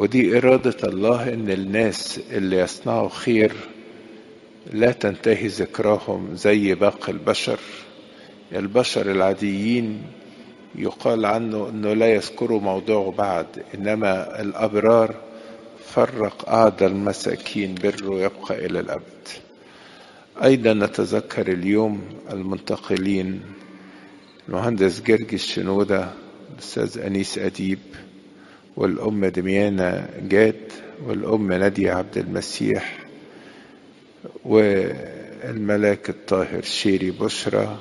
ودي إرادة الله إن الناس اللي يصنعوا خير لا تنتهي ذكراهم زي باقي البشر البشر العاديين يقال عنه انه لا يذكروا موضوعه بعد انما الابرار فرق اعدى المساكين بره يبقى الى الابد ايضا نتذكر اليوم المنتقلين المهندس جرجس شنودة الاستاذ انيس اديب والام دميانة جاد والام نادية عبد المسيح والملاك الطاهر شيري بشرى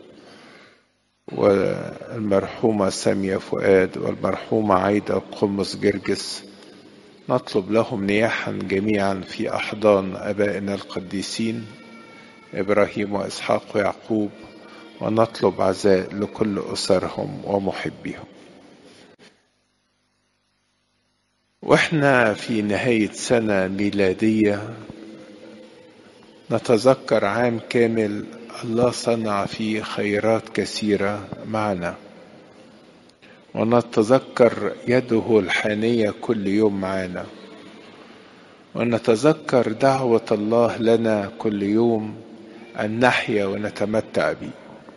والمرحومة سامية فؤاد والمرحومة عايدة قمص جرجس نطلب لهم نياحا جميعا في أحضان أبائنا القديسين إبراهيم وإسحاق ويعقوب ونطلب عزاء لكل أسرهم ومحبيهم واحنا في نهاية سنة ميلادية نتذكر عام كامل الله صنع فيه خيرات كثيرة معنا ونتذكر يده الحانية كل يوم معنا ونتذكر دعوة الله لنا كل يوم أن نحيا ونتمتع به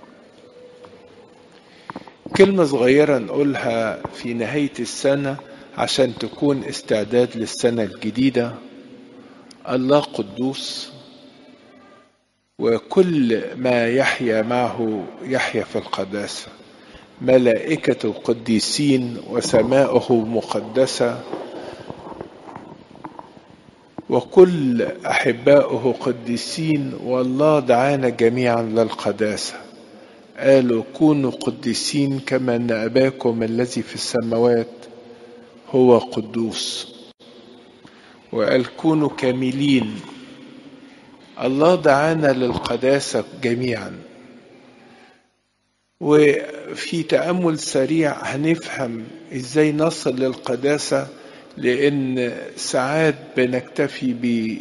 كلمة صغيرة نقولها في نهاية السنة عشان تكون استعداد للسنة الجديدة الله قدوس وكل ما يحيا معه يحيا في القداسة ملائكة القديسين وسماؤه مقدسة وكل أحباؤه قديسين والله دعانا جميعا للقداسة قالوا كونوا قديسين كما أن أباكم الذي في السماوات هو قدوس وقال كونوا كاملين الله دعانا للقداسة جميعا وفي تأمل سريع هنفهم ازاي نصل للقداسة لأن ساعات بنكتفي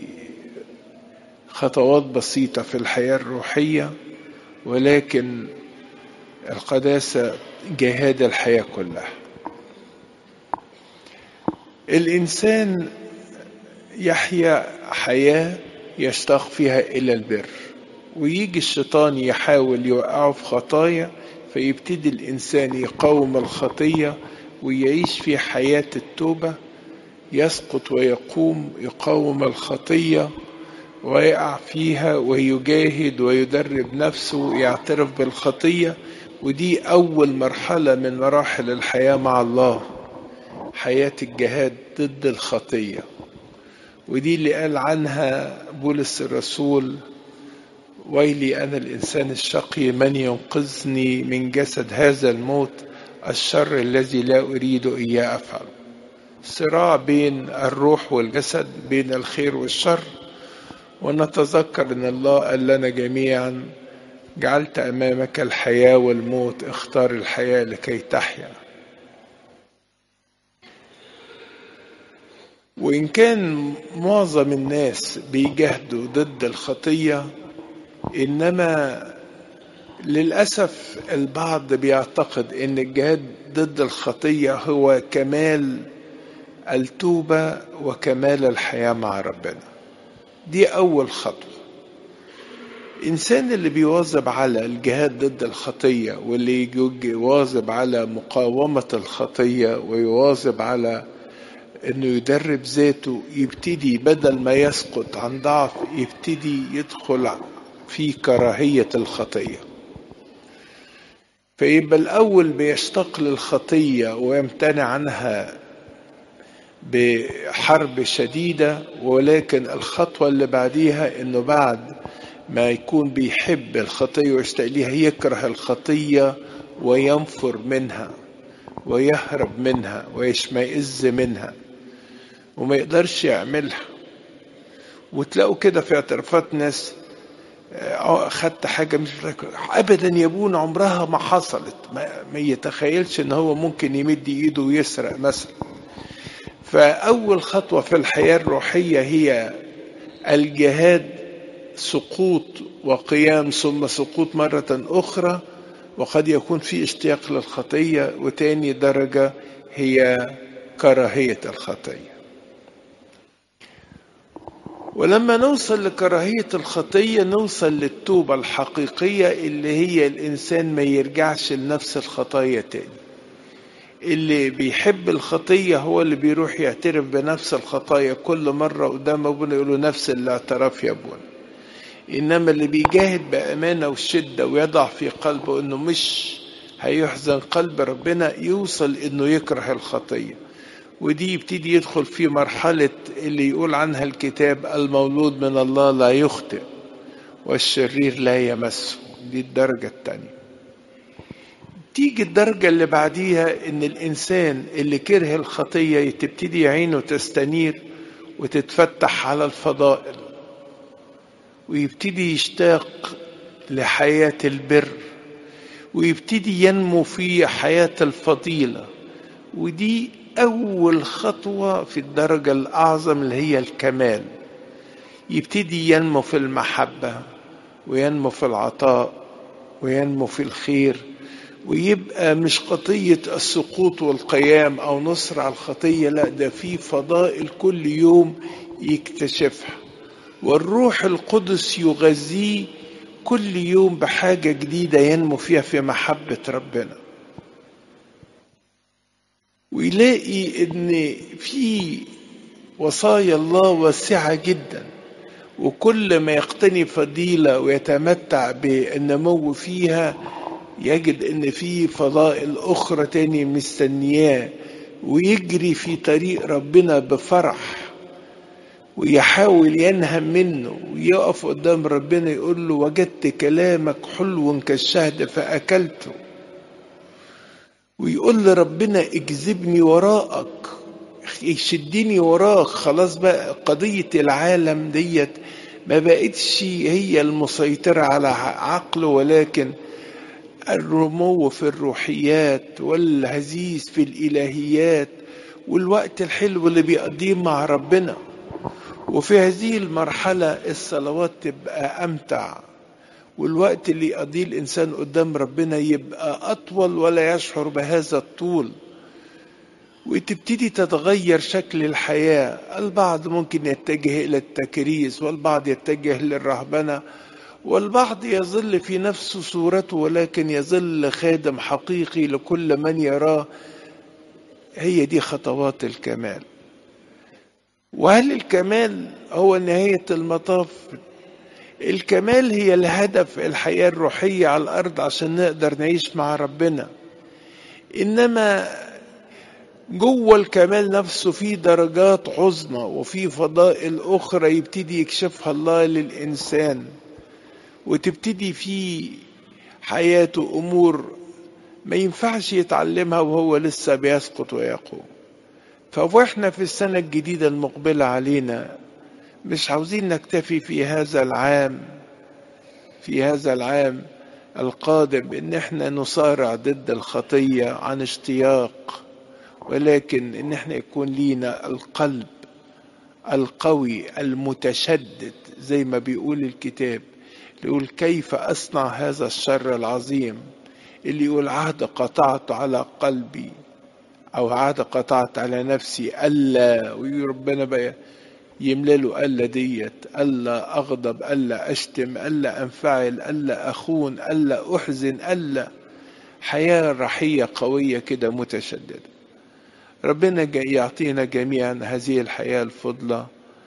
بخطوات بسيطة في الحياة الروحية ولكن القداسة جهاد الحياة كلها الإنسان يحيا حياة يشتاق فيها إلى البر ويجي الشيطان يحاول يوقعه في خطايا فيبتدي الإنسان يقاوم الخطية ويعيش في حياة التوبة يسقط ويقوم يقاوم الخطية ويقع فيها ويجاهد ويدرب نفسه يعترف بالخطية ودي أول مرحلة من مراحل الحياة مع الله حياة الجهاد ضد الخطية ودي اللي قال عنها بولس الرسول ويلي أنا الإنسان الشقي من ينقذني من جسد هذا الموت الشر الذي لا أريد إياه أفعل صراع بين الروح والجسد بين الخير والشر ونتذكر أن الله قال لنا جميعا جعلت أمامك الحياة والموت اختار الحياة لكي تحيا وإن كان معظم الناس بيجاهدوا ضد الخطية إنما للأسف البعض بيعتقد إن الجهاد ضد الخطية هو كمال التوبة وكمال الحياة مع ربنا دي أول خطوة الإنسان اللي بيواظب على الجهاد ضد الخطية واللي يواظب على مقاومة الخطية ويواظب على انه يدرب ذاته يبتدي بدل ما يسقط عن ضعف يبتدي يدخل في كراهية الخطية فيبقى الأول بيشتاق للخطية ويمتنع عنها بحرب شديدة ولكن الخطوة اللي بعديها انه بعد ما يكون بيحب الخطية ويشتاق ليها يكره الخطية وينفر منها ويهرب منها ويشمئز منها وما يقدرش يعملها وتلاقوا كده في اعترافات ناس خدت حاجة مش أبدا يا ابونا عمرها ما حصلت ما, ما يتخيلش إن هو ممكن يمد إيده ويسرق مثلا فأول خطوة في الحياة الروحية هي الجهاد سقوط وقيام ثم سقوط مرة أخرى وقد يكون في اشتياق للخطية وتاني درجة هي كراهية الخطية ولما نوصل لكراهية الخطية نوصل للتوبة الحقيقية اللي هي الإنسان ما يرجعش لنفس الخطايا تاني اللي بيحب الخطية هو اللي بيروح يعترف بنفس الخطايا كل مرة قدام أبونا يقول له نفس الاعتراف يا أبونا إنما اللي بيجاهد بأمانة وشدة ويضع في قلبه إنه مش هيحزن قلب ربنا يوصل إنه يكره الخطية ودي يبتدي يدخل في مرحلة اللي يقول عنها الكتاب المولود من الله لا يخطئ والشرير لا يمسه دي الدرجة التانية تيجي الدرجة اللي بعديها إن الإنسان اللي كره الخطية تبتدي عينه تستنير وتتفتح على الفضائل ويبتدي يشتاق لحياة البر ويبتدي ينمو في حياة الفضيلة ودي أول خطوة في الدرجة الأعظم اللي هي الكمال يبتدي ينمو في المحبة وينمو في العطاء وينمو في الخير ويبقى مش قضية السقوط والقيام أو نصر على الخطية لا ده في فضائل كل يوم يكتشفها والروح القدس يغذيه كل يوم بحاجة جديدة ينمو فيها في محبة ربنا ويلاقي ان في وصايا الله واسعة جدا وكل ما يقتني فضيلة ويتمتع بالنمو فيها يجد ان في فضائل اخرى تاني مستنياه ويجري في طريق ربنا بفرح ويحاول ينهم منه ويقف قدام ربنا يقول له وجدت كلامك حلو كالشهد فأكلته ويقول لربنا اجذبني وراءك يشدني وراك خلاص بقى قضية العالم ديت ما بقتش هي المسيطرة على عقله ولكن الرمو في الروحيات والهزيز في الإلهيات والوقت الحلو اللي بيقضيه مع ربنا وفي هذه المرحلة الصلوات تبقى أمتع والوقت اللي يقضيه الإنسان قدام ربنا يبقى أطول ولا يشعر بهذا الطول وتبتدي تتغير شكل الحياة البعض ممكن يتجه إلى التكريس والبعض يتجه للرهبنة والبعض يظل في نفس صورته ولكن يظل خادم حقيقي لكل من يراه هي دي خطوات الكمال وهل الكمال هو نهاية المطاف الكمال هي الهدف الحياة الروحية على الأرض عشان نقدر نعيش مع ربنا إنما جوه الكمال نفسه في درجات عظمى وفي فضائل أخرى يبتدي يكشفها الله للإنسان وتبتدي في حياته أمور ما ينفعش يتعلمها وهو لسه بيسقط ويقوم فاحنا في السنة الجديدة المقبلة علينا مش عاوزين نكتفي في هذا العام في هذا العام القادم ان احنا نصارع ضد الخطية عن اشتياق ولكن ان احنا يكون لينا القلب القوي المتشدد زي ما بيقول الكتاب يقول كيف اصنع هذا الشر العظيم اللي يقول عهد قطعت على قلبي او عهد قطعت على نفسي الا وربنا بقى يملى له الا ديت الا اغضب الا اشتم الا انفعل الا اخون الا احزن الا حياه رحيه قويه كده متشدده ربنا يعطينا جميعا هذه الحياه الفضله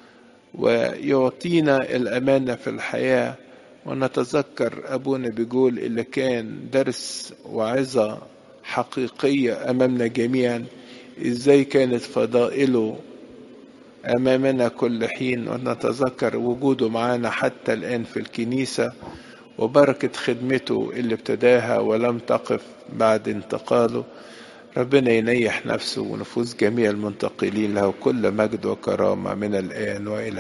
ويعطينا الامانه في الحياه ونتذكر ابونا بيقول اللي كان درس وعظه حقيقيه امامنا جميعا ازاي كانت فضائله امامنا كل حين ونتذكر وجوده معنا حتى الان في الكنيسه وبركه خدمته اللي ابتداها ولم تقف بعد انتقاله ربنا ينيح نفسه ونفوس جميع المنتقلين له كل مجد وكرامه من الان والى